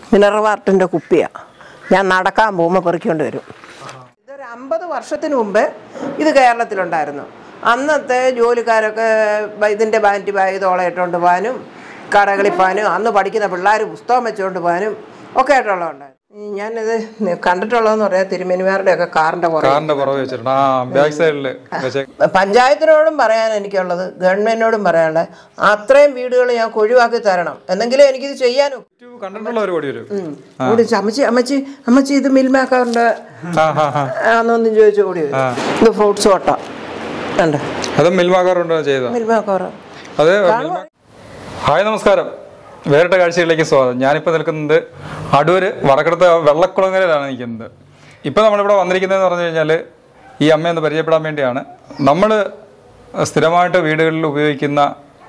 Mineral വാട്ടറിൻ്റെ കുപ്പിയാണ് ഞാൻ നടക്കാൻ പോകുമ്പോൾ പെറുക്കിക്കൊണ്ട് വരും ഇതൊരു അമ്പത് വർഷത്തിന് മുമ്പ് ഇത് കേരളത്തിലുണ്ടായിരുന്നു അന്നത്തെ ജോലിക്കാരൊക്കെ ബ- ഇതിൻ്റെ ബാൻറ്റി ബാഗ് തോളയിട്ടുകൊണ്ട് പോകാനും കടകളിൽ പോകാനും അന്ന് പഠിക്കുന്ന പിള്ളേർ പുസ്തകം വെച്ചുകൊണ്ട് പോകാനും ഒക്കെ ആയിട്ടുള്ളതുണ്ടായിരുന്നു ഞാനിത് കണ്ടിട്ടുള്ളതെന്ന് പറയാം തിരുമേനിമാരുടെ ഒക്കെ കാറിൻ്റെ പുറകെ കാറിന്റെ പുറകെ വെച്ചിട്ടുണ്ട് ആ ബാക്ക് സൈഡില് വെച്ചേ പഞ്ചായത്തിനോടും പറയാൻ എനിക്കുള്ളത് ഗവൺമെന്റിനോടും പറയാനുള്ളത് അത്രയും വീടുകൾ ഞങ്ങൾക്ക് ഒഴിവാക്കി തരണം എന്നെങ്കിലും എനിക്കിത് ചെയ്യാനും യൂട്യൂബ് കണ്ടിട്ടുള്ള ഒരു ഓടി വരും ഓടി അമ്മച്ചി അമ്മച്ചി അമ്മച്ചി ഇത് മിൽമാക്കാറുണ്ട് ആ ആ ആ ആന്നൊന്നും ചോദിച്ചു ഓടി വരും ഇത് ഫ്രൂട്ട്സ് കോട്ട ഉണ്ട് അതും മിൽമാക്കാറുണ്ടോ ചെയ്തോ മിൽമാക്കാറ് അത് മിൽമ- ഹായ് നമസ്കാരം വേറിട്ട കാഴ്ചകളിലേക്ക് സ്വാഗതം ഞാനിപ്പോൾ നിൽക്കുന്നത് അടൂര് വടക്കടത്ത് വെള്ളക്കുളങ്ങരയിലാണ് നിൽക്കുന്നത് ഇപ്പോൾ നമ്മളിവിടെ വന്നിരിക്കുന്നതെന്ന് പറഞ്ഞു കഴിഞ്ഞാൽ ഈ അമ്മയൊന്ന് പരിചയപ്പെടാൻ വേണ്ടിയാണ് നമ്മൾ സ്ഥിരമായിട്ട് വീടുകളിൽ ഉപയോഗിക്കുന്ന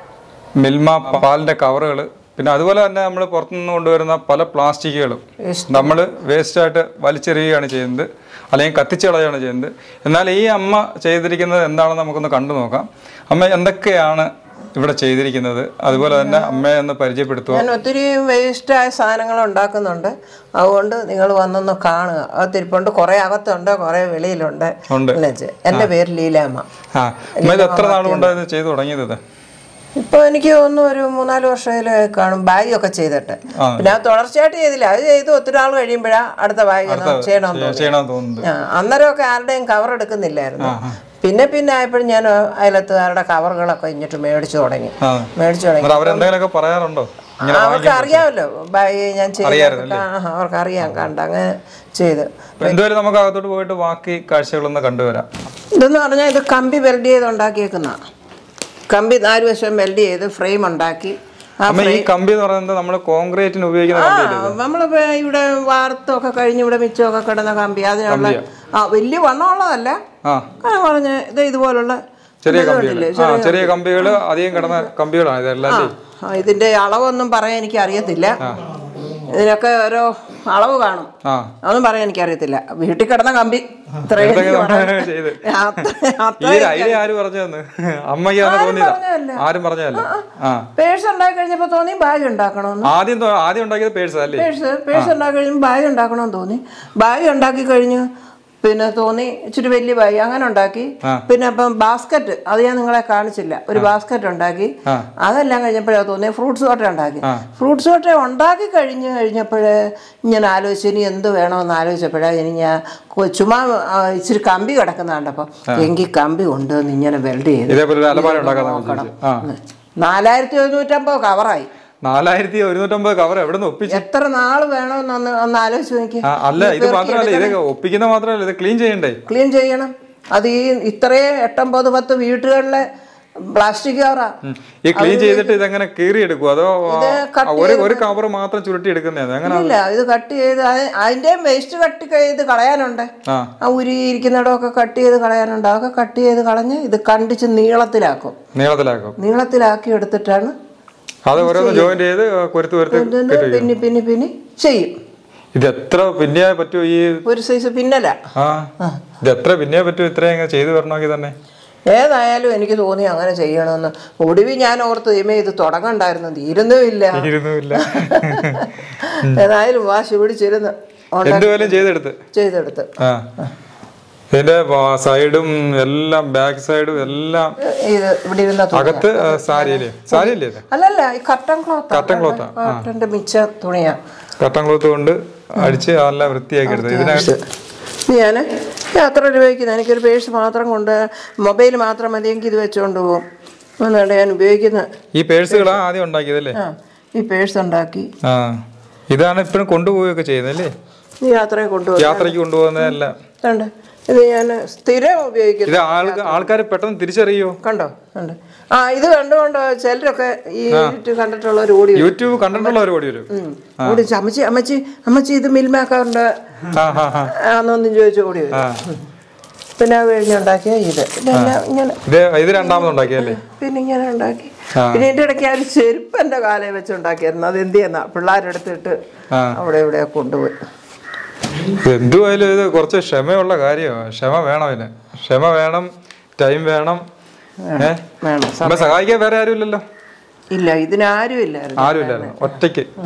മിൽമ പാലിൻ്റെ കവറുകൾ പിന്നെ അതുപോലെ തന്നെ നമ്മൾ പുറത്തുനിന്ന് കൊണ്ടുവരുന്ന പല പ്ലാസ്റ്റിക്കുകളും നമ്മൾ വേസ്റ്റായിട്ട് വലിച്ചെറിയുകയാണ് ചെയ്യുന്നത് അല്ലെങ്കിൽ കത്തിച്ച് കളയുകയാണ് ചെയ്യുന്നത് എന്നാൽ ഈ അമ്മ ചെയ്തിരിക്കുന്നത് എന്താണെന്ന് നമുക്കൊന്ന് കണ്ടു നോക്കാം അമ്മ എന്തൊക്കെയാണ് ഇവിടെ ചെയ്തിരിക്കുന്നത് അതുപോലെ തന്നെ അമ്മയെ ഒന്ന് പരിചയപ്പെടുത്തുക ഞാൻ ഒത്തിരി വേസ്റ്റായ സാധനങ്ങൾ ഉണ്ടാക്കുന്നുണ്ട് അതുകൊണ്ട് നിങ്ങൾ വന്നൊന്ന് കാണുക അത് തിരുപ്പുണ്ട് കുറേ അകത്തുണ്ട് കുറേ വെളിയിലുണ്ട് ഉണ്ട്. എന്നുവെച്ച്. എൻ്റെ പേര് ലീലാമ്മ ആ അമ്മ ഇത് എത്ര നാൾ കൊണ്ടാണ് ഇത് ചെയ്തു തുടങ്ങിയത് ഇത്? ഇപ്പോൾ എനിക്ക് തോന്നുന്നു ഒരു മൂന്നാല് വർഷമായാലും കാണും ബാഗ് ഒക്കെ ചെയ്തിട്ട് പിന്നെ അത് തുടർച്ചയായിട്ട് ചെയ്തില്ല അത് ചെയ്ത് ഒത്തിരി നാൾ കഴിയുമ്പോഴാ അടുത്ത ബാഗ് ചെയ്യണമെന്ന് തോന്നി ചെയ്യണമെന്ന് തോന്നുന്നത് ആ, അന്നേരമൊക്കെ ആരുടെയും കവർ എടുക്കുന്നില്ലായിരുന്നു പിന്നെ പിന്നെ ആയപ്പോഴും ഞാൻ അയലത്തുകാരുടെ കവറുകളൊക്കെ ഇങ്ങോട്ട് മേടിച്ചു തുടങ്ങി ആ മേടിച്ചു തുടങ്ങി എന്നിട്ട് അവരെന്തെങ്കിലുമൊക്കെ പറയാറുണ്ടോ ഇങ്ങനെ അവർക്ക് അറിയാമല്ലോ ബാഗ് ഞാൻ ചെയ്ത് അവർക്ക് അറിയാം കണ്ട് അങ്ങനെ ചെയ്ത് എന്തുവരെ നമുക്ക് അകത്തോട്ട് പോയിട്ട് ബാക്കി കാഴ്ചകളൊന്ന് കണ്ടുവരാം ഇതെന്ന് പറഞ്ഞാൽ ഇത് കമ്പി വെൽഡ് ചെയ്ത് ഉണ്ടാക്കിയേക്കുന്ന കമ്പി നാല് വശം വെൽഡ് ചെയ്ത് ഫ്രെയിം ഉണ്ടാക്കി ആ അമ്മ ഈ കമ്പി എന്ന് പറയുന്നത് നമ്മൾ കോൺക്രീറ്റിന് ഉപയോഗിക്കുന്ന കമ്പി നമ്മളിപ്പോ ഇവിടെ വാർത്തൊക്കെ കഴിഞ്ഞ് ഇവിടെ മിച്ചമൊക്കെ കിടന്ന കമ്പി അതിനുള്ള ആ വലിയ വണ്ണമുള്ളതല്ല ആ ആ പറഞ്ഞ ഇത് ഇതുപോലുള്ള ചെറിയ ഇത് കമ്പികൾ കണ്ടില്ലേ? ആ ചെറിയ കമ്പികൾ അധികം കിടന്ന കമ്പികളാണ് ഇതെല്ലാം അല്ലേ ആ, ഇതിന്റെ അളവൊന്നും പറയാൻ എനിക്ക് അറിയത്തില്ല ഇതിനൊക്കെ ഓരോ അളവ് കാണും ആ അതൊന്നും പറയാൻ എനിക്ക് അറിയത്തില്ല വീട്ടിൽ കിടന്ന കമ്പി ഇത്രയും ഇതൊക്കെ എനിക്ക് നമ്മൾ പറയാൻ- അങ്ങനെ ചെയ്ത് അത്ര- ഈ അത്ര ഒരു ഐഡിയ ആര് പറഞ്ഞു തന്നു അമ്മയ്ക്ക് തന്നെ തോന്നിയതാ പറഞ്ഞതല്ല. ആരും പറഞ്ഞതല്ല ആ പേഴ്സ് ഉണ്ടാക്കി കഴിഞ്ഞപ്പോ തോന്നി ബാഗ് ഉണ്ടാക്കണമെന്ന് ആദ്യം തോ- ആദ്യം ഉണ്ടാക്കിയത് പേഴ്സ് അല്ലേ പേഴ്സ് പേഴ്സ് ഉണ്ടാക്കി കഴിഞ്ഞ് ബാഗ് ഉണ്ടാക്കണമെന്ന് തോന്നി ബാഗ് ഉണ്ടാക്കി കഴിഞ്ഞു പിന്നെ തോന്നി ഇച്ചിരി വലിയ ബാഗ് അങ്ങനെ ഉണ്ടാക്കി പിന്നെ അപ്പം ബാസ്ക്കറ്റ് അത് ഞാൻ നിങ്ങളെ കാണിച്ചില്ല ഒരു ബാസ്ക്കറ്റ് ഉണ്ടാക്കി അതെല്ലാം കഴിഞ്ഞപ്പോഴാ തോന്നി ഫ്രൂട്ട്സ് കോട്ട ഉണ്ടാക്കി ഫ്രൂട്ട്സ് കോട്ട ഉണ്ടാക്കി കഴിഞ്ഞ് കഴിഞ്ഞപ്പോഴേ ഞാൻ ആലോചിച്ചു ഇനി എന്ത് വേണമെന്ന് ആലോചിച്ചപ്പോഴാ ഇനി ഞാൻ കൊ- ചുമ്മാ ആ, ഇച്ചിരി കമ്പി കിടക്കുന്ന കണ്ടപ്പോൾ എങ്കിൽ കമ്പി കൊണ്ടുവന്ന് ഇങ്ങനെ വെൽഡ് ചെയ്ത് ഇതേപോലെ ഒരു അലമാര ഉണ്ടാക്കാൻ വിചാരിച്ചു ആ നാലായിരത്തി എഴുന്നൂറ്റമ്പത് കവറായി നാലായിരത്തി ഒരുന്നൂറ്റമ്പത് കവർ എവിടെ നിന്ന് ഒപ്പിച്ചു എത്ര നാൾ വേണമെന്ന് ഒന്ന് ഒന്ന് ആലോചിച്ച് നോക്കി ആ, അല്ല ഇത് മാത്രമല്ല ഇത് ഒപ്പിക്കുന്ന മാത്രമല്ല ഇത് ക്ലീൻ ചെയ്യണ്ടേ ക്ലീൻ ചെയ്യണം അത് ഈ ഇത്രയും എട്ടൊമ്പത് പത്ത് വീട്ടുകളിലെ പ്ലാസ്റ്റിക് കവറാ ഉം. ഈ ക്ലീൻ ചെയ്തിട്ട് ഇതെങ്ങനെ കീറി എടുക്കും അതോ cut ആ, ഒരു ഒരു കവർ മാത്രം ചുരുട്ടി എടുക്കുന്നതാണ് അങ്ങനെ ഇല്ല ഇത് കട്ട് ചെയ്ത് അത് അതിന്റെയും വേസ്റ്റ് കട്ട് ചെയ്ത് കളയാനുണ്ട് ആ ആ ഉരി ഇരിക്കുന്നിടമൊക്കെ കട്ട് ചെയ്ത് കളയാനുണ്ട് അതൊക്കെ കട്ട് ചെയ്ത് കളഞ്ഞ് ഇത് കണ്ടിച്ച് നീളത്തിലാക്കും നീളത്തിലാക്കും നീളത്തിലാക്കി എടുത്തിട്ടാണ് അത് ഓരോന്ന് ജോയിന്റ് ചെയ്ത് കൊരുത്ത് കൊരുത്ത് ഇതിന് പിന്നെ പിന്നെ പിന്നെ ചെയ്യും ഇത് എത്ര പിന്നെ പറ്റുമോ ഈ ഒരു സൈസ് പിന്നല ആ ഇത് എത്ര പിന്നെ പറ്റുമോ ഇത്രയും ഇങ്ങനെ ചെയ്തു വരണമെങ്കിൽ തന്നെ ഏതായാലും എനിക്ക് തോന്നി അങ്ങനെ ചെയ്യണമെന്ന് ഒടുവിൽ ഞാൻ ഓർത്ത് ദൈവമേ ഇത് തുടങ്ങണ്ടായിരുന്നു തീരുന്നുമില്ല ഇരുന്നുമില്ല ഏതായാലും വാശി പിടിച്ചിരുന്ന് ഉണ്ട് എന്തുപോലും ചെയ്തെടുത്ത് ചെയ്തെടുത്ത് ആ ഇതിന്റെ വാ- സൈഡും എല്ലാം ബാക്ക് സൈഡും എല്ലാം ഇത് ഇവിടെ ഇരുന്ന തുണി അകത്ത് ആ, സാരിയല്ലേ സാരിയല്ലേ ഇത് അല്ലല്ല ഈ കട്ടൻ ക്ലോത്ത് കട്ടൻ ക്ലോത്താ കട്ടന്റെ മിച്ച തുണിയാ കട്ടൻ ക്ലോത്ത് കൊണ്ട് അടിച്ച് നല്ല വൃത്തിയാക്കി എടുത്തത് ഇതിനകത്ത് ഞാൻ യാത്ര ഉപയോഗിക്കുന്നത് എനിക്കൊരു പേഴ്സ് മാത്രം കൊണ്ട് മൊബൈൽ മാത്രം മതിയെങ്കിൽ ഇത് വെച്ചുകൊണ്ട് പോകും എന്നാണ് ഞാൻ ഉപയോഗിക്കുന്നത് ഈ പേഴ്സുകളാ ആദ്യം ഉണ്ടാക്കിയതല്ലേ ആ ഈ പേഴ്സ് ഉണ്ടാക്കി ആ ഇതാണ് ഇപ്പോഴും കൊണ്ടുപോവുകയൊക്കെ ചെയ്യുന്നല്ലേ ഈ യാത്രയെ കൊണ്ടുപോകും യാത്രയ്ക്ക് കൊണ്ടുപോകുന്നതെല്ലാം കണ്ട് ഇത് ഞാൻ സ്ഥിരം ഉപയോഗിക്കുന്നു ഇത് ആൾക്ക് ആൾക്കാർ പെട്ടെന്ന് തിരിച്ചറിയോ കണ്ടോ കണ്ടോ ആ ഇത് കണ്ടുകൊണ്ട് ചിലരൊക്കെ ഈ ഇത് കണ്ടിട്ടുള്ളവർ ഓടി വരും. യൂട്യൂബ് കണ്ടിട്ടുള്ള ഒരു ഓടി വരും ഉം. ഓടി വരും. അമ്മച്ചി അമ്മച്ചി അമ്മച്ചി ഇത് മിൽമാക്കാറുണ്ട് ആ ഹാ ഹാ ആന്നൊന്നും ചോദിച്ചു ഓടി വരും ആ പിന്നെ അത് കഴിഞ്ഞുണ്ടാക്കിയ ഇത് ഇതെല്ലാം ഇങ്ങനെ ഇത് ഇത് രണ്ടാമത് ഉണ്ടാക്കിയല്ലേ പിന്നെ ഇങ്ങനെ ഉണ്ടാക്കി ആ. പിന്നെ എൻ്റെ ഇടയ്ക്ക് ആ ഒരു ചെരുപ്പ് എൻ്റെ കാലേ വെച്ച് ഉണ്ടാക്കിയായിരുന്നു അത് എന്ത് ചെയ്യുന്ന പിള്ളേരെടുത്തിട്ട് ആ അവിടെ ഇവിടെ കൊണ്ടുപോയി എന്തുവായാലും ഇത് കുറച്ച് ക്ഷമയുള്ള കാര്യമാണ് ക്ഷമ വേണം ഇതിന് ക്ഷമ വേണം ടൈം വേണം ഏ വേണം നമ്മെ സഹായിക്കാൻ വേറെ ആരും ഇല്ലല്ലോ ഇല്ല ഇതിനാരും ഇല്ലായിരുന്നു ആരും ഇല്ലായിരുന്നു ഒറ്റയ്ക്ക്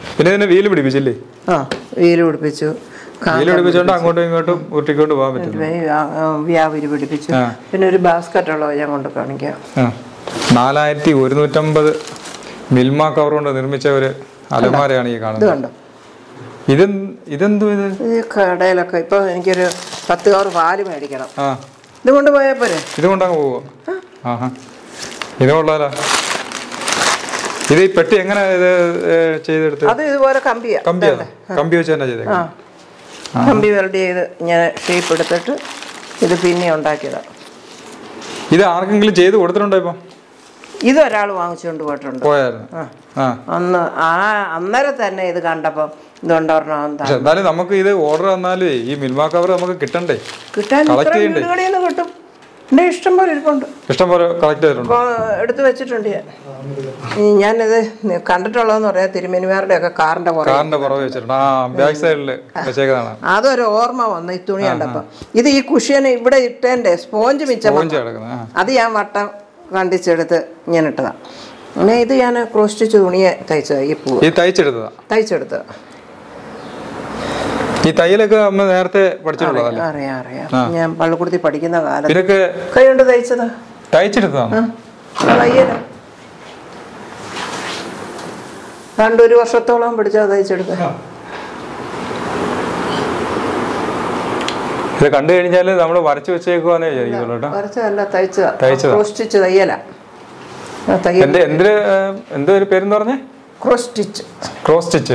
പിന്നെ ഇതിന് വീല് പിടിപ്പിച്ചില്ലേ ആ വീല് പിടിപ്പിച്ചു കാ- വീല് പിടിപ്പിച്ചോണ്ട് അങ്ങോട്ടും ഇങ്ങോട്ടും ഉരുട്ടിക്കൊണ്ട് പോകാൻ പറ്റും വേ- ആ, ആ, വ്യാപരി പിടിപ്പിച്ചു ആ. പിന്നെ ഒരു ബാസ്ക്കറ്റ് ഉള്ളത് ഞാൻ കൊണ്ട് കാണിക്കാം ആ നാലായിരത്തി ഒരുന്നൂറ്റമ്പത് മിൽമ കവർ കൊണ്ട് നിർമ്മിച്ച ഒരു അലമാരയാണ് ഈ ഇത് കാണുന്നത് കണ്ടോ ഇത് ഇതെന്തു ഇത് ഈ കടയിലൊക്കെ ഇപ്പൊ എനിക്കൊരു പത്ത് കവർ പാല് മേടിക്കണം ആ ഇത് കൊണ്ടുപോയാൽ പോരെ ഇത് കൊണ്ടങ്ങ് പോവോ ആഹാ ഇത് കൊള്ളാലോ ഇത് ഈ പെട്ടി എങ്ങനെ ഇത് ഏ, ചെയ്തെടുത്ത് അത് ഇതുപോലെ കമ്പിയാ കമ്പിയോ കമ്പി വെച്ച് തന്നെ ചെയ്തേക്കാം ആ കമ്പി വെൽഡ് ചെയ്ത് ഇങ്ങനെ ഷേപ്പ് എടുത്തിട്ട് ഇത് പിന്നെ ഉണ്ടാക്കിയതാ ഇത് ആർക്കെങ്കിലും ചെയ്ത് കൊടുത്തിട്ടുണ്ടോ ഇപ്പം ഇത് ഒരാൾ വാങ്ങിച്ചുകൊണ്ട് പോയിട്ടുണ്ട് പോയായിരുന്നു ആ അന്ന് ആ അന്നേരം തന്നെ ഇത് കണ്ടപ്പം ഇതുകൊണ്ടൊരെണ്ണം പക്ഷെ എന്നാലും നമുക്ക് ഇത് ഓർഡർ തന്നാലേ ഈ മിൽമ കവർ നമുക്ക് കിട്ടണ്ടേ കിട്ടാൻ Collect ഇത്ര ചെയ്യണ്ടേ? വീടുകളിൽ നിന്ന് കിട്ടും എൻ്റെ ഇഷ്ടം പോലെ ഇരിപ്പുണ്ട് ഇഷ്ടം പോലെ കളക്ട് ചെയ്തിട്ടുണ്ടോ അപ്പോൾ എടുത്തു വെച്ചിട്ടുണ്ട് ഞാൻ ഈ ഞാനിത് കണ്ടിട്ടുള്ളതെന്ന് പറയാം തിരുമേനിമാരുടെ ഒക്കെ കാറിന്റെ പുറകെ കാറിന്റെ പുറകെ വെച്ചിട്ടുണ്ട് ആ ബാക്ക് സൈഡിൽ വെച്ചേക്കുന്നതാണ് അതൊരു ഓർമ്മ വന്നു ഈ തുണി കണ്ടപ്പം ഇത് ഈ കുഷ്യന് ഇവിടെ ഇട്ടേന്റെ സ്പോഞ്ച് മിച്ചം പോഞ്ച് കിടക്കുന്നത് ആ അത് ഞാൻ വട്ടം കണ്ടിച്ചെടുത്ത് ഇങ്ങനെ ഇട്ടതാ പിന്നെ ഇത് ഞാൻ ക്രോസ് സ്റ്റിച്ച് തുണിയെ തയ്ച്ചതാ ഈ പൂ ഈ തയ്ച്ചെടുത്തതാ തയ്ച്ചെടുത്തത് ഈ തയ്യലൊക്കെ നമ്മൾ നേരത്തെ പഠിച്ചിട്ടുള്ളതല്ലേ അറിയാം അറിയാം ഞാൻ പള്ളിക്കൂടത്തിൽ പഠിക്കുന്ന കാലത്ത് ഇതൊക്കെ കൈ കൊണ്ട് തയ്ച്ചതാ തയ്ച്ചെടുത്തതാണ് ആ തയ്യല രണ്ടൊരു വർഷത്തോളം പിടിച്ചാ തയ്ച്ചെടുത്ത ഇത് കണ്ടു കഴിഞ്ഞാൽ നമ്മൾ വരച്ചു വെച്ചേക്കുവാന്നേ വിചാരിക്കുള്ളൂ കേട്ടോ വരച്ചതല്ല തയ്ച്ചതാ തയ്ച്ചതാ. ക്രോസ് സ്റ്റിച്ച് തയ്യല ആ, തയ്യൽ എന്റെ എന്തിന് എന്തോ ഒരു പേരെന്ന് പറഞ്ഞേ ക്രോസ് സ്റ്റിച്ച് ക്രോസ് സ്റ്റിച്ച്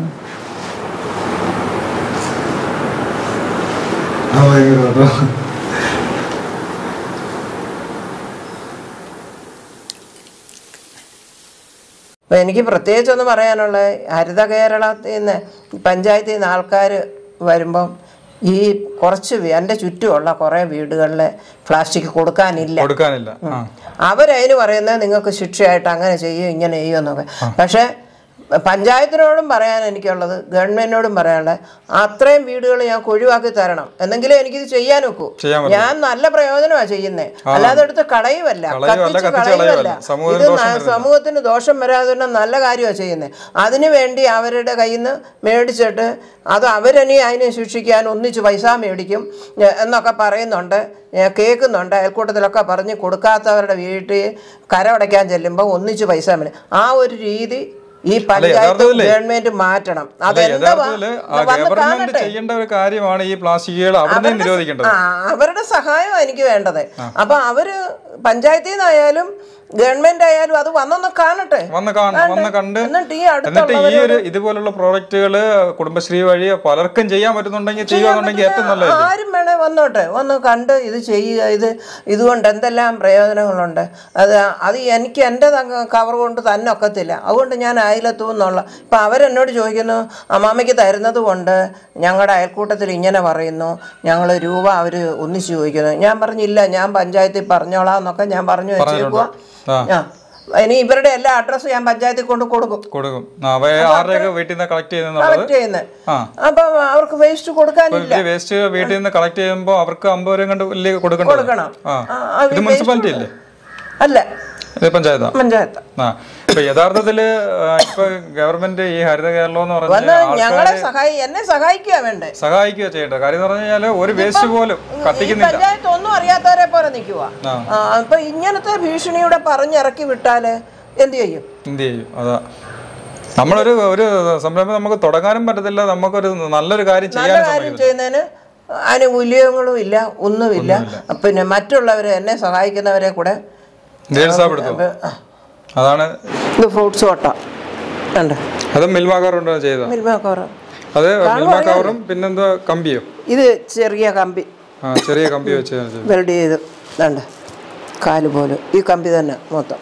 അപ്പൊ എനിക്ക് പ്രത്യേകിച്ചൊന്ന് പറയാനുള്ള ഹരിത കേരളത്തിൽ നിന്ന് പഞ്ചായത്തിൽ നിന്ന് ആൾക്കാർ വരുമ്പം ഈ കുറച്ച് വീ- എൻ്റെ ചുറ്റുമുള്ള കുറേ വീടുകളിൽ പ്ലാസ്റ്റിക് കൊടുക്കാനില്ല കൊടുക്കാനില്ല ആ അവരതിന് പറയുന്നത് നിങ്ങൾക്ക് ശിക്ഷയായിട്ട് അങ്ങനെ ചെയ്യും ഇങ്ങനെ ചെയ്യും എന്നൊക്കെ പക്ഷേ പഞ്ചായത്തിനോടും പറയാൻ എനിക്കുള്ളത് ഗവൺമെന്റിനോടും പറയാനുള്ളത് അത്രയും വീടുകൾ ഞങ്ങൾക്ക് ഒഴിവാക്കി തരണം എന്നെങ്കിലും എനിക്കിത് ചെയ്യാൻ ഒക്കൂ ചെയ്യാൻ പറ്റും. ഞാൻ നല്ല പ്രയോജനമാണ് ചെയ്യുന്നത് അല്ലാതെ എടുത്ത് കളയുമല്ല കളയുമല്ല, കത്തിച്ച് കത്തിച്ച് കളയുമല്ല കളയുമല്ല. സമൂഹത്തിന് ഇത് ദോഷം ന- വരുന്നില്ല. സമൂഹത്തിന് ദോഷം വരാതെ തന്നെ നല്ല കാര്യമാണ് ചെയ്യുന്നത് അതിനു വേണ്ടി അവരുടെ കയ്യിൽ നിന്ന് മേടിച്ചിട്ട് അത് അവരിനി അതിനെ ശിക്ഷിക്കാൻ ഒന്നിച്ച് പൈസ മേടിക്കും എ- എന്നൊക്കെ പറയുന്നുണ്ട് ഏ, കേൾക്കുന്നുണ്ട് അയൽക്കൂട്ടത്തിലൊക്കെ പറഞ്ഞ് കൊടുക്കാത്തവരുടെ വീട്ടിൽ കരമടയ്ക്കാൻ ചെല്ലുമ്പോൾ ഒന്നിച്ച് പൈസ മേടിക്കും ആ ഒരു രീതി ഈ പഞ്ചായത്ത് യഥാർത്ഥത്തിലേ- ഗവൺമെന്റ് മാറ്റണം അതെ അതെന്താ യഥാർത്ഥത്തില് ആ ഗവൺമെന്റ് ചെയ്യേണ്ട ഒരു കാര്യമാണ് ഈ പ്ലാസ്റ്റിക്കുകൾ അവിടെ നിരോധിക്കേണ്ടത് ആ അവരുടെ സഹായം എനിക്ക് വേണ്ടത് അപ്പൊ അവര് പഞ്ചായത്തിൽ നിന്നായാലും ഗവൺമെന്റ് ആയാലും അത് വന്നൊന്ന് കാണട്ടെ വന്ന് കാണണം വന്ന് കണ്ട് എന്നിട്ട് ഈ എന്നിട്ട് അടുത്തുള്ള ഈ ഒരു ഇതുപോലുള്ള പ്രോഡക്റ്റുകള് കുടുംബശ്രീ വഴി പലർക്കും ചെയ്യാൻ പറ്റുന്നുണ്ടെങ്കിൽ ചെയ്യുകയാണെന്നുണ്ടെങ്കിൽ ഏറ്റവും നല്ലത് ആരും വേണേ വന്നോട്ടെ വന്ന് കണ്ട് ഇത് ചെയ്യുക ഇത് ഇതുകൊണ്ട് എന്തെല്ലാം പ്രയോജനങ്ങളുണ്ട് അത് അത് എനിക്ക് എൻ്റെ കവർ കൊണ്ട് തന്നെ ഒക്കത്തില്ല അതുകൊണ്ട് ഞാൻ അയലെത്തു എന്നുള്ള ഇപ്പം അവരെന്നോട് ചോദിക്കുന്നു അമ്മാമ്മയ്ക്ക് തരുന്നത് കൊണ്ട് ഞങ്ങളുടെ അയൽക്കൂട്ടത്തിൽ ഇങ്ങനെ പറയുന്നു ഞങ്ങൾ രൂപ അവർ ഒന്നിച്ച് ചോദിക്കുന്നു ഞാൻ പറഞ്ഞില്ല ഞാൻ പഞ്ചായത്തിൽ പറഞ്ഞോളാം എന്നൊക്കെ ഞാൻ പറഞ്ഞു വെച്ചേക്കുക ആ. ആ ഇനി ഇവരുടെ എല്ലാ അഡ്രസ്സും ഞാൻ പഞ്ചായത്തിൽ കൊണ്ട് കൊടുക്കും കൊടുക്കും ആ, അവ ആരുടെയൊക്കെ വീട്ടിൽ നിന്ന് കളക്ട് ചെയ്യുന്നുള്ളത് കളക്ട് ചെയ്യുന്നത് ആ അപ്പം അവർക്ക് വേസ്റ്റ് കൊടുക്കാനില്ല ഇവര് വേസ്റ്റ് വീട്ടിൽ നിന്ന് കളക്ട് ചെയ്യുമ്പോൾ അവർക്ക് അമ്പത് രൂപ കണ്ട് വലിയ കൊടുക്കണം കൊടുക്കണം ആ ആ, ആ, ഇത് ഈ മുനിസിപ്പാലിറ്റി അല്ലേ അല്ല ഇത് പഞ്ചായത്താ പഞ്ചായത്ത് ആ ഇപ്പൊ യഥാർത്ഥത്തില് ആ, ഇപ്പൊ ഗവൺമെന്റ് ഈ ഹരിത കേരളം എന്ന് വന്ന് പറഞ്ഞ ഞങ്ങളെ സഹായി എന്നെ സഹായിക്കുക വേണ്ടേ സഹായിക്കുക ചെയ്യേണ്ടത് കാര്യം എന്ന് പറഞ്ഞു കഴിഞ്ഞാല് ഒരു വേസ്റ്റ് പോലും ഈ കത്തിക്കുന്നില്ല പഞ്ചായത്ത് ഒന്നും അറിയാത്തവരെ പോലെ നിൽക്കുക ആ. അപ്പൊ ഇങ്ങനത്തെ ഭീഷണിയുടെ പറഞ്ഞിറക്കി വിട്ടാല് എന്ത് ചെയ്യും എന്ത് ചെയ്യും അതാ നമ്മളൊരു ഒരു സംരംഭം നമുക്ക് തുടങ്ങാനും പറ്റത്തില്ല നമുക്കൊരു നല്ലൊരു കാര്യം നല്ല ചെയ്യാനും കാര്യം ചെയ്യുന്നതിന് ആനുകൂല്യങ്ങളും ഇല്ല ഒന്നുമില്ല പിന്നെ മറ്റുള്ളവരെ എന്നെ സഹായിക്കുന്നവരെ കൂടെ നിരുത്സാഹപ്പെടുത്തും ആ, അതാണ് ഇത് ഫ്രൂട്ട്സ് ഓട്ട ഉണ്ട് അത് മിൽമ കവറുണ്ടോ ചെയ്ത മിൽമ കവർ അത് മിൽമ കവറും പിന്നെന്തോ കമ്പിയോ ഇത് ചെറിയ കമ്പി ആ ചെറിയ കമ്പി വെച്ച് ചെയ്തത്. വെൽഡ് ചെയ്ത് ഇതുണ്ട് കാല് പോലെ ഈ കമ്പി തന്നെ മൊത്തം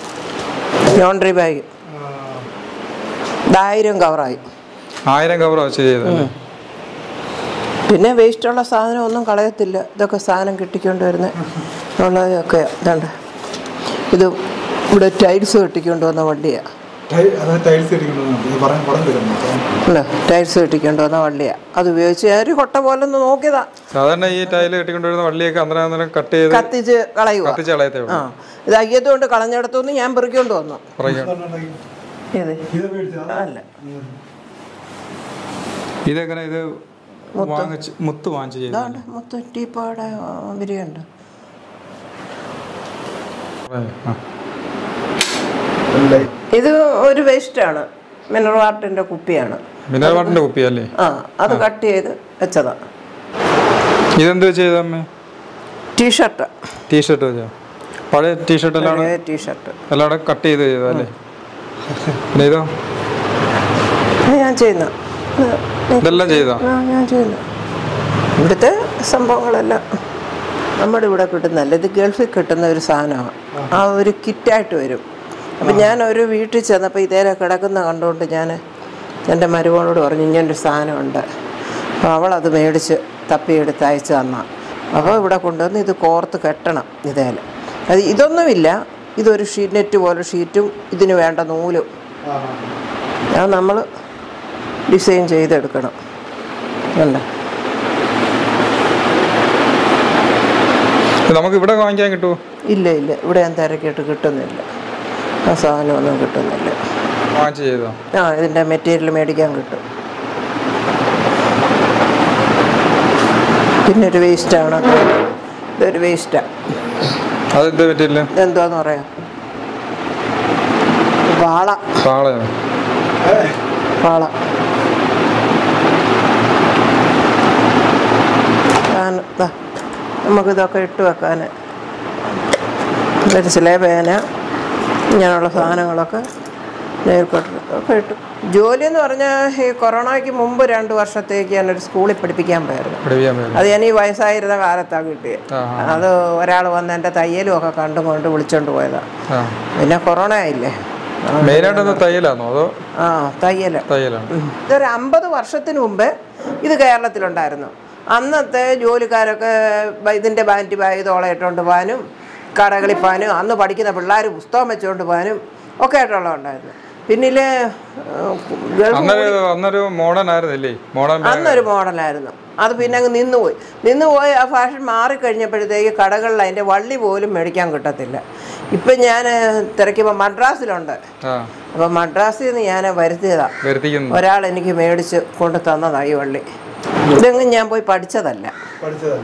ലോണ്ടറി ബാഗ് ഇതായിരം കവറായി ആയിരം കവർ വെച്ച് ചെയ്തത് പിന്നെ വേസ്റ്റുള്ള സാധനം ഒന്നും കളയത്തില്ല ഇതൊക്കെ സാധനം കിട്ടിക്കൊണ്ട് വരുന്ന ഉള്ളതൊക്കെ ഇതുണ്ട് ഇത് ഇവിടെ ടൈൽസ് കെട്ടിക്കൊണ്ട് വന്ന വണ്ടിയാണ് ടൈൽസ് ഇരിക്കുന്നത് പറയാൻ പടം തരുന്നു അല്ലേ ടൈൽസ് കെട്ടിക്കൊണ്ട് വന്ന വണ്ടിയാണ് അത് ഉപയോഗിച്ച് ഞാൻ ഒരു കൊട്ട പോലെ ഒന്ന് നോക്കിയതാ സാധാരണ ഈ ടൈല് കെട്ടിക്കൊണ്ടുവരുന്ന വള്ളിയൊക്കെ അന്നേരം അന്നേരം കട്ട് ചെയ്ത് കത്തിച്ച് കളയുക കത്തിച്ച് കളയത്തേ ആ ഉള്ളൂ ഇത് അയ്യത്തുകൊണ്ട് കളഞ്ഞിടത്തുനിന്ന് ഞാൻ പെറുക്കിക്കൊണ്ട് വന്നു പറയും ഇത് ഇത് മേടിച്ചത് അല്ല ഇതെങ്ങനെ ഇത് വാങ്ങിച്ച് മുത്ത് വാങ്ങിച്ച് ചെയ്തു ഇതാണ്ട് മൊത്തം ടീപ്പാടെ ബിരിയുണ്ട് ആ. ഇത് ഒരു വേസ്റ്റാണ് മിനറൽ വാട്ടറിൻ്റെ കുപ്പിയാണ് മിനറൽ വാട്ടറിന്റെ കുപ്പിയല്ലേ ആ അത് കട്ട് ചെയ്ത് വെച്ചതാ ഇതെന്ത് ചെയ്ത അമ്മേ ടീഷർട്ട് ടീഷർട്ട് വെച്ചോ പഴയ ടീഷർട്ട് എല്ലാം പഴയ ടീഷർട്ട് എല്ലാം കൂടെ കട്ട് ചെയ്ത് ചെയ്തല്ലേ പിന്നെ ഇതോ അത് ഞാൻ ചെയ്യുന്ന ഇതെല്ലാം ചെയ്താ ആ ഞാൻ ചെയ്യുന്ന ഇവിടുത്തെ സംഭവങ്ങളെല്ലാം നമ്മുടെ ഇവിടെ കിട്ടുന്നല്ല ഇത് ഗൾഫിൽ കിട്ടുന്ന ഒരു സാധനമാണ് ആ ഒരു കിറ്റായിട്ട് വരും അപ്പം ഞാൻ ഒരു വീട്ടിൽ ചെന്നപ്പോൾ ഇതേലെ കിടക്കുന്ന കണ്ടുകൊണ്ട് ഞാൻ എൻ്റെ മരുമോളോട് പറഞ്ഞു ഇങ്ങനൊരു സാധനമുണ്ട് അപ്പോൾ അവളത് മേടിച്ച് തപ്പിയെടുത്ത് അയച്ചു തന്ന അപ്പോൾ ഇവിടെ കൊണ്ടുവന്ന് ഇത് കോർത്ത് കെട്ടണം ഇതേലെ അത് ഇതൊന്നുമില്ല ഇതൊരു ഷീറ്റ് നെറ്റ് പോലെ ഷീറ്റും ഇതിന് വേണ്ട നൂലും അത് നമ്മൾ ഡിസൈൻ ചെയ്തെടുക്കണം അല്ല ഇത് നമുക്ക് ഇവിടെ വാങ്ങിക്കാൻ കിട്ടുമോ ഇല്ല ഇല്ല ഇവിടെ ഞാൻ തിരക്കിയിട്ട് കിട്ടുന്നില്ല ആ സാധനമൊന്നും കിട്ടുന്നില്ല വാങ്ങിച്ച് ചെയ്തോ ആ ഇതിൻ്റെ മെറ്റീരിയൽ മേടിക്കാൻ കിട്ടും പിന്നെ ഒരു വേസ്റ്റാണ് ഇതൊരു വേസ്റ്റാണ് അത് എന്ത് പറ്റില്ല ഇതെന്തോന്ന് പറയാം വാള പാളയോ വാള ഞാൻ ദാ, നമുക്കിതൊക്കെ ഇട്ട് വെക്കാൻ പെൻസിലെ പേന ഇങ്ങനെയുള്ള സാധനങ്ങളൊക്കെ നെയിൽ കട്ടർ ഒക്കെ ഇട്ടു ജോലി എന്ന് പറഞ്ഞാൽ ഈ കൊറോണയ്ക്ക് മുമ്പ് രണ്ട് വർഷത്തേക്ക് ഞാനൊരു സ്കൂളിൽ പഠിപ്പിക്കാൻ പോയായിരുന്നു പഠിപ്പിക്കാൻ പറ്റും അത് ഞാൻ ഈ വയസ്സായിരുന്ന കാലത്താണ് കിട്ടിയത് ആ, അത് ഒരാൾ വന്ന് എൻ്റെ തയ്യലും ഒക്കെ കണ്ടും കൊണ്ട് വിളിച്ചോണ്ട് പോയതാണ് ആ പിന്നെ കൊറോണ ആയില്ലേ ആ, മെയിനായിട്ട് അത് തയ്യലാണോ അതോ ആ തയ്യല് തയ്യലാണ് ഉം. ഇതൊരു അമ്പത് വർഷത്തിന് മുമ്പ് ഇത് കേരളത്തിലുണ്ടായിരുന്നു അന്നത്തെ ജോലിക്കാരൊക്കെ ബ- ഇതിൻ്റെ ബാൻറ്റി ബാഗ് തോളയിട്ടുകൊണ്ട് പോകാനും കടകളിൽ പോകാനും അന്ന് പഠിക്കുന്ന പിള്ളേർ പുസ്തകം വെച്ചുകൊണ്ട് പോകാനും ഒക്കെ ആയിട്ടുള്ള ഉണ്ടായിരുന്നു പിന്നില് ഏഹ്, ഗൾഫ് അന്നൊരു അന്നൊരു മോഡേൺ ആയിരുന്നില്ലേ മോഡേൺ അന്നൊരു മോഡലായിരുന്നു അത് പിന്നെ അങ്ങ് നിന്നുപോയി നിന്നുപോയി ആ ഫാഷൻ മാറിക്കഴിഞ്ഞപ്പോഴത്തേക്ക് കടകളിൽ അതിൻ്റെ വള്ളി പോലും മേടിക്കാൻ കിട്ടത്തില്ല ഇപ്പം ഞാൻ തിരക്കിയപ്പോൾ മദ്രാസിലുണ്ട് ആ അപ്പോൾ മദ്രാസിൽ നിന്ന് ഞാൻ വരുത്തിയതാണ് വരുത്തിക്കുന്നു ഒരാൾ എനിക്ക് മേടിച്ച് കൊണ്ട് തന്നതാ ഈ വള്ളി ഇതെങ്ങും ഞാൻ പോയി പഠിച്ചതല്ല പഠിച്ചതല്ല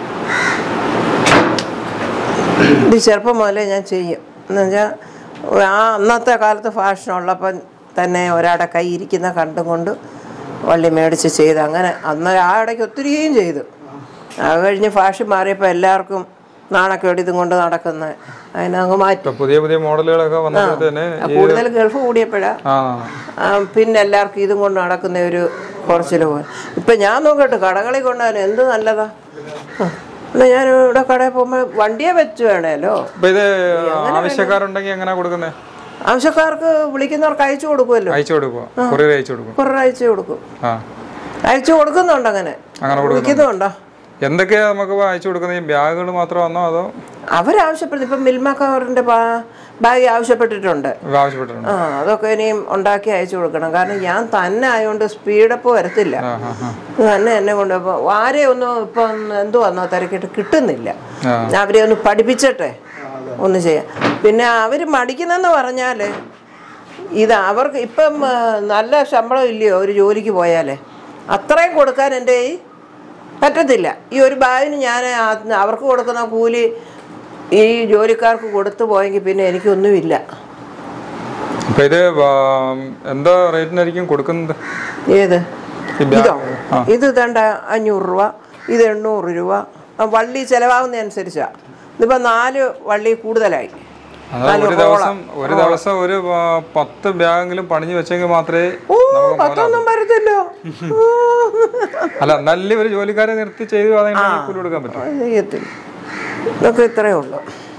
ഇത് ചെറുപ്പം മുതലേ ഞാൻ ചെയ്യും എന്ന് വെച്ചാൽ ആ അന്നത്തെ കാലത്ത് ഫാഷൻ ഉള്ളപ്പം തന്നെ ഒരാളുടെ കൈ ഇരിക്കുന്ന കണ്ടും കൊണ്ട് വള്ളി മേടിച്ച് ചെയ്ത് അങ്ങനെ അന്ന് ആ ഇടയ്ക്ക് ഒത്തിരിയും ചെയ്തു അത് കഴിഞ്ഞ് ഫാഷൻ മാറിയപ്പോൾ എല്ലാവർക്കും നാണക്കേട് ഇതും കൊണ്ട് നടക്കുന്നത് അതിനങ്ങ് മാറ്റി ഇപ്പൊ പുതിയ പുതിയ മോഡലുകളൊക്കെ വന്നപ്പോൾ തന്നെ ആ, കൂടുതൽ ഗൾഫ് കൂടിയപ്പോഴാ ആ ആ, പിന്നെ എല്ലാവർക്കും ഇതും കൊണ്ട് നടക്കുന്ന ഒരു കുറച്ചിൽ പോയി ഇപ്പം ഞാൻ നോക്കട്ടെ കടകളിൽ കൊണ്ടുപോകാൻ എന്ത് നല്ലതാ ആ, എന്നാ ഞാൻ ഇവിടെ കടയിൽ പോകുമ്പോൾ വണ്ടിയെ വെച്ച് വേണമല്ലോ അപ്പൊ ഇത് ആവശ്യക്കാരുണ്ടെങ്കിൽ എങ്ങനെയാ കൊടുക്കുന്നത് ആവശ്യക്കാർക്ക് വിളിക്കുന്നവർക്ക് അയച്ചു കൊടുക്കുമല്ലോ അയച്ചു കൊടുക്കുക കൊറിയർ അയച്ചു കൊടുക്കും കുറേ അയച്ചു കൊടുക്കും ആ അയച്ചു കൊടുക്കുന്നുണ്ട് അങ്ങനെ അങ്ങനെ വിളിക്കുന്നുണ്ടോ എന്തൊക്കെയാ നമുക്ക് ഇപ്പൊ അയച്ചു കൊടുക്കുന്നത് ഈ ബാഗുകൾ മാത്രമാണോ അതോ അവരാവശ്യപ്പെടുന്നു ഇപ്പം മിൽമ കവറിൻ്റെ ബാഗ് ആവശ്യപ്പെട്ടിട്ടുണ്ട് ആവശ്യപ്പെട്ടിട്ടുണ്ട് ആ അതൊക്കെ ഇനിയും ഉണ്ടാക്കി അയച്ചു കൊടുക്കണം കാരണം ഞാൻ തന്നെ ആയതുകൊണ്ട് സ്പീഡപ്പ് വരത്തില്ല ആ ആ ആ ഇത് തന്നെ എന്നെ കൊണ്ട് ഇപ്പൊ ആരെ ഒന്നും ഇപ്പം എന്തുവാന്നോ തിരക്കിട്ട് കിട്ടുന്നില്ല ആ. അവരെ ഒന്ന് പഠിപ്പിച്ചിട്ടെ ഒന്ന് ചെയ്യാം പിന്നെ അവർ മടിക്കുന്നെന്ന് പറഞ്ഞാൽ ഇത് അവർക്ക് ഇപ്പം ആ, നല്ല ശമ്പളം ഇല്ലയോ ഒരു ജോലിക്ക് പോയാലേ അത്രയും കൊടുക്കാൻ എൻ്റെ ഈ പറ്റത്തില്ല ഈ ഒരു ബാഗിന് ഞാൻ ആ- അവർക്ക് കൊടുക്കുന്ന കൂലി ഈ ജോലിക്കാർക്ക് കൊടുത്തു പോയെങ്കിൽ പിന്നെ എനിക്കൊന്നുമില്ല അപ്പൊ ഇത് വാ- എന്താ റേറ്റിനായിരിക്കും കൊടുക്കുന്നത് ഏത് ഈ ബാഗ് ഇതോ ഇത് തണ്ട അഞ്ഞൂറ് രൂപ ഇത് എണ്ണൂറ് രൂപ ആ വള്ളി ചിലവാകുന്ന അനുസരിച്ചാ ഇതിപ്പോ നാല് വള്ളി കൂടുതലായി അതായത് ഒരു ദിവസം ഒരു ദിവസം ഒരു ആ, പത്ത് ബാഗെങ്കിലും പണിഞ്ഞു വെച്ചെങ്കിൽ മാത്രമേ ഓ പത്തൊന്നും വരത്തില്ലോ ഓ. അല്ല നല്ല ഒരു ജോലിക്കാരെ നിർത്തി ചെയ്തു അതെങ്ങനെ കൂലി കൊടുക്കാൻ പറ്റും അത് ചെയ്യത്തില്ല ഇതൊക്കെ ഇത്രയേ ഉള്ളൂ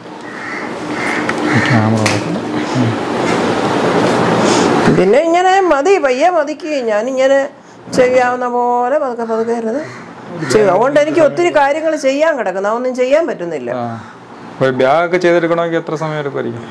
പിന്നെ ഇങ്ങനെ മതി പയ്യെ മതിക്ക് ഞാനിങ്ങനെ ചെയ്യാവുന്ന പോലെ പതുക്കെ പതുക്കെ ഇരുന്ന് ചെയ്യും അതുകൊണ്ട് എനിക്ക് ഒത്തിരി കാര്യങ്ങൾ ചെയ്യാൻ കിടക്കുന്നു അതൊന്നും ചെയ്യാൻ പറ്റുന്നില്ല ആ ഒരു ബാഗ് ഒക്കെ ചെയ്തെടുക്കണമെങ്കിൽ എത്ര സമയം എടുക്കുമായിരിക്കും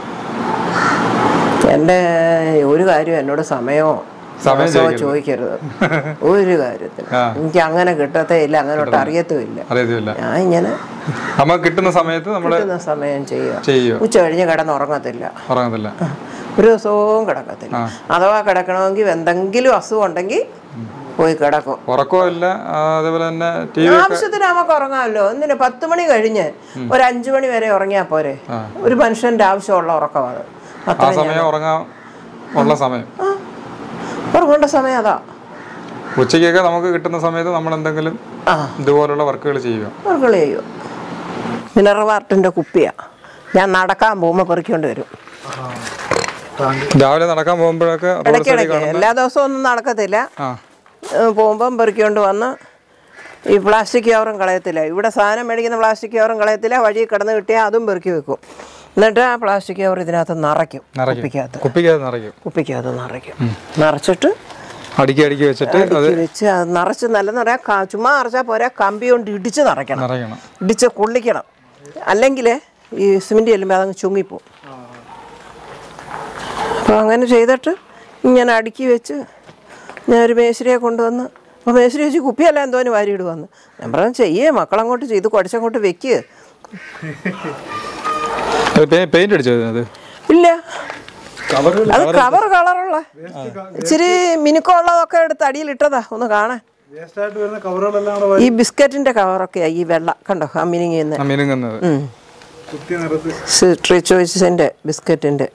എൻ്റെ ഒരു കാര്യം എന്നോട് സമയമോ സമയം ദിവസമോ ചോദിക്കരുത് ഒരു കാര്യത്തിൽ ആ. എനിക്ക് അങ്ങനെ കിട്ടത്തേ ഇല്ല അങ്ങനെ ഒട്ടും അറിയത്തുമില്ല അറിയത്തില്ല ഞാൻ ഇങ്ങനെ നമുക്ക് കിട്ടുന്ന സമയത്ത് നമ്മൾ കിട്ടുന്ന സമയം ചെയ്യുക ചെയ്യുക ഉച്ച കഴിഞ്ഞ് കിടന്നുറങ്ങത്തില്ല ഉറങ്ങത്തില്ല ഒരു ദിവസവും കിടക്കത്തില്ല അഥവാ കിടക്കണമെങ്കിൽ എന്തെങ്കിലും അസുഖം ഉണ്ടെങ്കിൽ പോയി കിടക്കും ഉറക്കമില്ല ആ, അതേപോലെ തന്നെ ടി വി ആവശ്യത്തിന് നമുക്ക് ഉറങ്ങാമല്ലോ എന്തിനു പത്ത് മണി കഴിഞ്ഞ് ഒരു അഞ്ചു മണി വരെ ഉറങ്ങിയാൽ പോരെ ഒരു മനുഷ്യന്റെ ആവശ്യമുള്ള ഉറക്കമാണ് ആ അത്ര സമയം ഉറങ്ങാൻ ഉള്ള സമയം ഉറങ്ങേണ്ട സമയം അതാ ഉച്ചയ്ക്കൊക്കെ നമുക്ക് കിട്ടുന്ന സമയത്ത് നമ്മൾ എന്തെങ്കിലും ആ ഇതുപോലുള്ള വർക്കുകൾ ചെയ്യുക ഉറക്കളി ചെയ്യും മിനറൽ വാട്ടറിന്റെ കുപ്പിയാ ഞാൻ നടക്കാൻ പോകുമ്പോൾ പെറുക്കിക്കൊണ്ട് വരും ടാങ്ക് രാവിലെ നടക്കാൻ പോകുമ്പോഴൊക്കെ റോഡ് സൈഡിൽ ഇടയ്ക്കിടയ്ക്ക് എല്ലാ ദിവസവും ഒന്നും നടക്കത്തില്ല ആ ഏഹ് പോകുമ്പം പെറുക്കിക്കൊണ്ട് വന്ന് ഈ പ്ലാസ്റ്റിക് കവറും കളയത്തില്ല ഇവിടെ സാധനം മേടിക്കുന്ന പ്ലാസ്റ്റിക് കവറും കളയത്തില്ല വഴി കിടന്ന് കിട്ടിയാൽ അതും പെറുക്കി വെക്കും എന്നിട്ട് ആ പ്ലാസ്റ്റിക് കവർ ഇതിനകത്ത് നിറയ്ക്കും നിറയ്ക്കും കുപ്പിക്കകത്ത് കുപ്പിക്കകത്ത് നിറയ്ക്കും കുപ്പിക്കകത്ത് നിറയ്ക്കും നിറച്ചിട്ട് അടുക്കി അടുക്കി വെച്ചിട്ട് അത് അടുക്കി വെച്ച് അത് നിറച്ച് നല്ലെന്ന് പറയാം ക- ചുമ്മാ നിറച്ചാൽ പോരാ കമ്പി കൊണ്ട് ഇടിച്ച് നിറയ്ക്കണം നിറയ്ക്കണം ഇടിച്ച് കൊള്ളിക്കണം അല്ലെങ്കിൽ ഈ സിമെൻറ്റ് ചെല്ലുമ്പോൾ അതങ്ങ് ചുങ്ങിപ്പോവും അപ്പോൾ അങ്ങനെ ചെയ്തിട്ട് ഇങ്ങനെ അടുക്കി വെച്ച് ഞാൻ ഒരു മേശരിയെ കൊണ്ടുവന്ന് അപ്പോൾ മേശരി വെച്ച് കുപ്പിയല്ല എന്തോന്ന് വാരിയിടുവന്ന് ഞാൻ പറഞ്ഞു ചെയ്യേ മക്കളങ്ങോട്ട് ചെയ്ത് കുടച്ചങ്ങോട്ട് വെക്ക് പെയിന്റ് അടിച്ചോ അത് ഇല്ല അത് കവർ കളറുള്ള ഇച്ചിരി മിനുക്കമുള്ളതൊക്കെ എടുത്ത് അടിയിലിട്ടതാ ഒന്ന് കാണാൻ വേസ്റ്റ് ആയിട്ട് വരുന്ന കവറുകളെല്ലാം കൂടെ ഈ ബിസ്ക്കറ്റിന്റെ കവറൊക്കെയാ ഈ വെള്ള കണ്ടോ ആ മിനുങ്ങിന്ന് ആ മിനുങ്ങുന്നത് കുത്തി നിറത്ത് ട്രീ ചോയ്സിന്റെ ബിസ്ക്കറ്റിന്റെ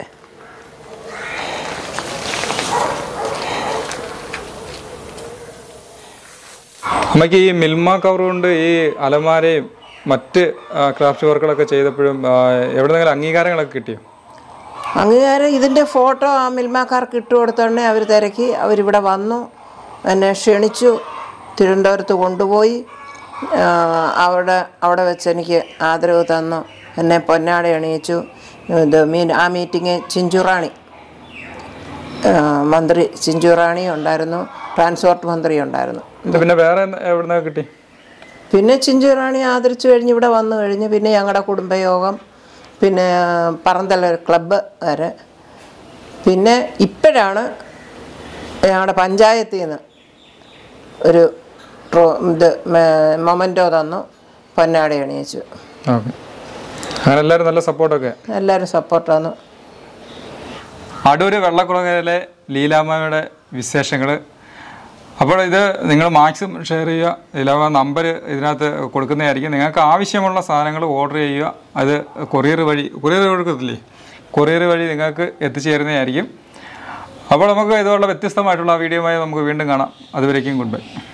നമുക്ക് ഈ മിൽമ കവർ കൊണ്ട് ഈ അലമാരയും മറ്റ് ക്രാഫ്റ്റ് വർക്കുകളൊക്കെ ചെയ്തപ്പോഴും ആ, എവിടെന്നെങ്കിലും അംഗീകാരങ്ങളൊക്കെ കിട്ടിയോ അംഗീകാരം ഇതിന്റെ ഫോട്ടോ ആ മിൽമാക്കാർക്ക് ഇട്ട് കൊടുത്തോണ്ടേ അവർ തിരക്കി അവരിവിടെ വന്നു എന്നെ ക്ഷണിച്ചു തിരുവനന്തപുരത്ത് കൊണ്ടുപോയി ആ, അവിടെ അവിടെ വെച്ച് എനിക്ക് ആദരവ് തന്നു എന്നെ പൊന്നാട അണിയിച്ചു ഇത് മീൻ ആ മീറ്റിംഗ് ചിഞ്ചുറാണി ആ, മന്ത്രി ചിഞ്ചുറാണി ഉണ്ടായിരുന്നു ട്രാൻസ്പോർട്ട് മന്ത്രി ഉണ്ടായിരുന്നു ഇത് പിന്നെ വേറെ എവിടുന്ന കിട്ടി പിന്നെ ചിഞ്ചുറാണി ആദരിച്ചു കഴിഞ്ഞ് ഇവിടെ വന്നു കഴിഞ്ഞ് പിന്നെ ഞങ്ങളുടെ കുടുംബയോഗം പിന്നെ പറന്തല ക്ലബ്ബ് വരെ പിന്നെ ഇപ്പോഴാണ് ഞങ്ങളുടെ പഞ്ചായത്തിൽ നിന്ന് ഒരു ട്രോ ഇത് മൊമെൻറ്റോ തന്നു പൊന്നാടി അണിയിച്ചു ഓക്കെ അങ്ങനെ എല്ലാവരും നല്ല സപ്പോർട്ടൊക്കെ എല്ലാവരും സപ്പോർട്ട് തന്നു അടൂര് വെള്ളക്കുളങ്ങരയിലെ ലീലാമ്മയുടെ വിശേഷങ്ങൾ അപ്പോൾ ഇത് നിങ്ങൾ മാക്സിമം ഷെയർ ചെയ്യുക ലീലാമ്മ നമ്പർ ഇതിനകത്ത് കൊടുക്കുന്നതായിരിക്കും നിങ്ങൾക്ക് ആവശ്യമുള്ള സാധനങ്ങൾ ഓർഡർ ചെയ്യുക അത് കൊറിയർ വഴി കൊറിയർ കൊടുക്കത്തില്ലേ കൊറിയർ വഴി നിങ്ങൾക്ക് എത്തിച്ചേരുന്നതായിരിക്കും അപ്പോൾ നമുക്ക് ഇതുപോലുള്ള വ്യത്യസ്തമായിട്ടുള്ള വീഡിയോയുമായി നമുക്ക് വീണ്ടും കാണാം അതുവരേക്കും ഗുഡ് ബൈ